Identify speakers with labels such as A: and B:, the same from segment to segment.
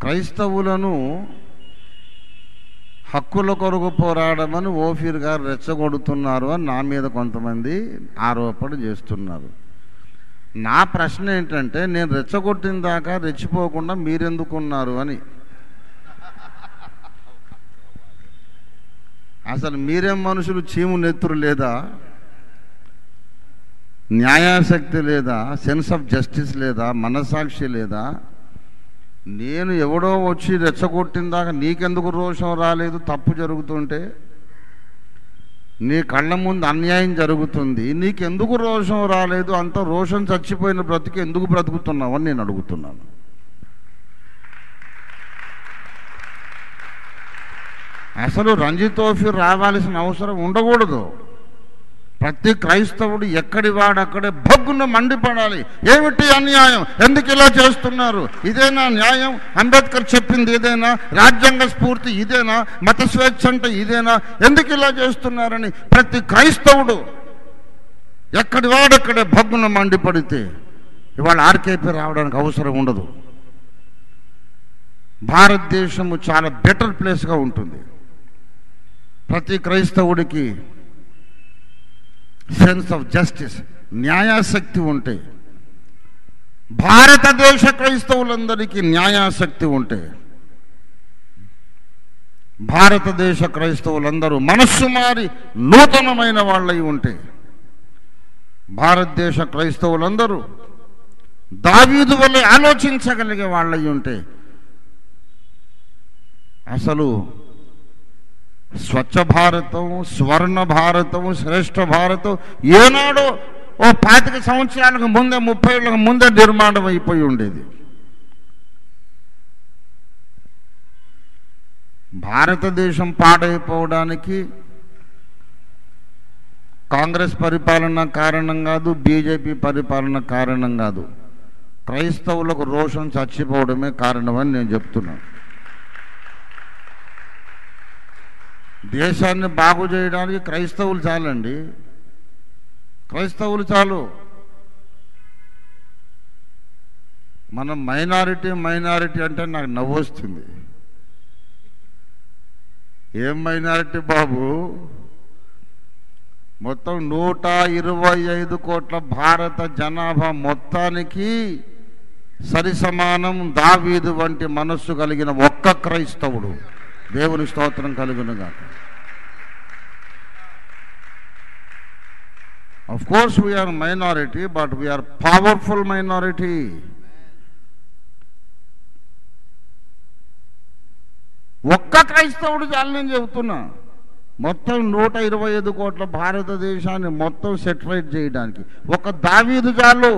A: క్రైస్తవులను హక్కుల కొరకు పోరాడమని ఓఫీర్ గారు రెచ్చగొడుతున్నారు అని నా మీద కొంతమంది ఆరోపణ చేస్తున్నారు నా ప్రశ్న ఏంటంటే నేను రెచ్చగొట్టిన దాకా రెచ్చిపోకుండా మీరెందుకున్నారు అని అసలు మీరేం మనుషులు చీము నెత్తురు లేదా న్యాయాసక్తి లేదా సెన్స్ ఆఫ్ జస్టిస్ లేదా మనసాక్షి లేదా నేను ఎవడో వచ్చి రెచ్చగొట్టిన దాకా నీకెందుకు రోషం రాలేదు తప్పు జరుగుతుంటే నీ కళ్ళ ముందు అన్యాయం జరుగుతుంది నీకెందుకు రోషం రాలేదు అంత రోషం చచ్చిపోయిన బ్రతికి ఎందుకు బ్రతుకుతున్నావు అని నేను అడుగుతున్నాను అసలు రంజితోఫీ రావాల్సిన అవసరం ఉండకూడదు ప్రతి క్రైస్తవుడు ఎక్కడి వాడు అక్కడే భగ్గున మండిపడాలి ఏమిటి అన్యాయం ఎందుకు ఇలా చేస్తున్నారు ఇదేనా న్యాయం అంబేద్కర్ చెప్పింది ఇదేనా రాజ్యాంగ స్ఫూర్తి ఇదేనా మత స్వేచ్ఛ అంటే ఇదేనా ఎందుకు ఇలా చేస్తున్నారని ప్రతి క్రైస్తవుడు ఎక్కడి వాడక్కడే భగ్గున మండిపడితే ఇవాళ ఆర్కేపీ రావడానికి అవసరం ఉండదు భారతదేశము చాలా బెటర్ ప్లేస్గా ఉంటుంది ప్రతి క్రైస్తవుడికి సెన్స్ ఆఫ్ జస్టిస్ న్యాయాసక్తి ఉంటే భారతదేశ క్రైస్తవులందరికీ న్యాయాసక్తి ఉంటే భారతదేశ క్రైస్తవులందరూ మనస్సు మారి నూతనమైన వాళ్ళై ఉంటే భారతదేశ క్రైస్తవులందరూ దావీదు వల్లే ఆలోచించగలిగే వాళ్ళై ఉంటే అసలు స్వచ్ఛ భారతం స్వర్ణ భారతం శ్రేష్ఠ భారతం ఏనాడో ఓ పాతిక సంవత్సరాలకు ముందే ముప్పై ఏళ్ళకు ముందే నిర్మాణం అయిపోయి ఉండేది భారతదేశం పాడైపోవడానికి కాంగ్రెస్ పరిపాలన కారణం కాదు బీజేపీ పరిపాలన కారణం కాదు క్రైస్తవులకు రోషం చచ్చిపోవడమే కారణమని నేను చెప్తున్నాను దేశాన్ని బాగు చేయడానికి క్రైస్తవులు చాలండి క్రైస్తవులు చాలు మనం మైనారిటీ మైనారిటీ అంటే నాకు నవ్వు వస్తుంది ఏం మైనారిటీ బాబు మొత్తం నూట ఇరవై ఐదు కోట్ల భారత జనాభా మొత్తానికి సరి సమానం దావీదు వంటి మనస్సు కలిగిన ఒక్క క్రైస్తవుడు దేవుని స్తోత్రం కలుగునుగా Of course, we are minority, but we are powerful minority. ఒక్క క్రైస్తవుడు చాలు నేను చెబుతున్నా మొత్తం నూట ఇరవై ఐదు కోట్ల భారతదేశాన్ని మొత్తం సెటిలైట్ చేయడానికి ఒక దావీదు చాలు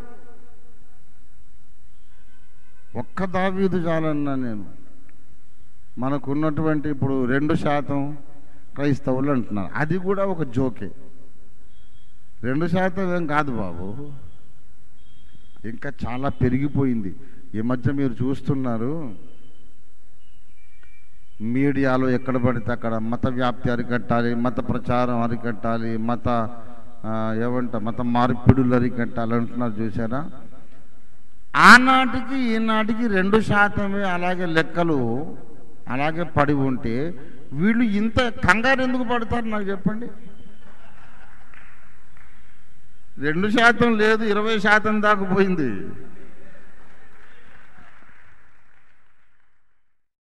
A: ఒక్క దావీదు చాలన్నా నేను మనకున్నటువంటి ఇప్పుడు రెండు శాతం క్రైస్తవులు అంటున్నారు అది కూడా ఒక జోకే రెండు శాతం ఏం కాదు బాబు ఇంకా చాలా పెరిగిపోయింది ఈ మధ్య మీరు చూస్తున్నారు మీడియాలో ఎక్కడ పడితే అక్కడ మత వ్యాప్తి అరికట్టాలి మత ప్రచారం అరికట్టాలి మత ఆ, ఏమంట మత మార్పిడులు అరికట్టాలి అంటున్నారు చూసారా ఆనాటికి ఈనాటికి రెండు శాతమే అలాగే లెక్కలు అలాగే పడి ఉంటే వీళ్ళు ఇంత కంగారు ఎందుకు పడతారు నాకు చెప్పండి రెండు శాతం లేదు ఇరవై శాతం దాకా పోయింది